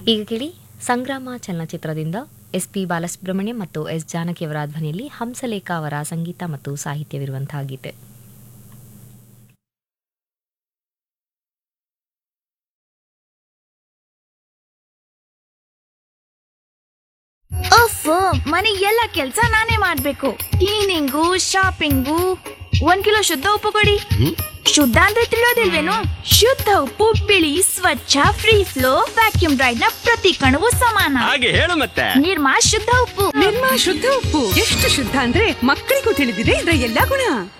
ಈಗ ಕೇಳಿ ಸಂಗ್ರಾಮ ಚಲನಚಿತ್ರದಿಂದ ಎಸ್ ಪಿ ಬಾಲಸುಬ್ರಹ್ಮಣ್ಯಂ ಮತ್ತು ಎಸ್ ಜಾನಕಿಯವರ ಧ್ವನಿಯಲ್ಲಿ ಹಂಸಲೇಖ ಅವರ ಸಂಗೀತ ಮತ್ತು ಸಾಹಿತ್ಯವಿರುವಂತಹ ಗೀತೆ ಅಫ್ ಮನೆ ಎಲ್ಲ ಕೆಲ್ಸ ನಾನೇ ಮಾಡ್ಬೇಕು ಕ್ಲೀನಿಂಗು ಶಾಪಿಂಗು ಒಂದ್ ಕಿಲೋ ಶುದ್ಧ ಉಪ್ಪು ಕೊಡಿ ಶುದ್ಧ ಅಂದ್ರೆ ತಿಳಿಯೋದಿಲ್ವೇನು ಶುದ್ಧ ಉಪ್ಪು ಬಿಳಿ ಸ್ವಚ್ಛ ಫ್ರೀ ಫ್ಲೋ ವ್ಯಾಕ್ಯೂಮ್ ಡ್ರೈಡ್ ನ ಪ್ರತಿ ಕಣವು ಸಮಾನ ಹಾಗೆ ಹೇಳು ಮತ್ತೆ ನಿರ್ಮಾ ಶುದ್ಧ ಉಪ್ಪು ನಿರ್ಮಾ ಶುದ್ಧ ಉಪ್ಪು ಎಷ್ಟು ಶುದ್ಧ ಅಂದ್ರೆ ಮಕ್ಕಳಿಗೂ ತಿಳಿದಿದೆ ಇದರ ಎಲ್ಲಾ ಗುಣ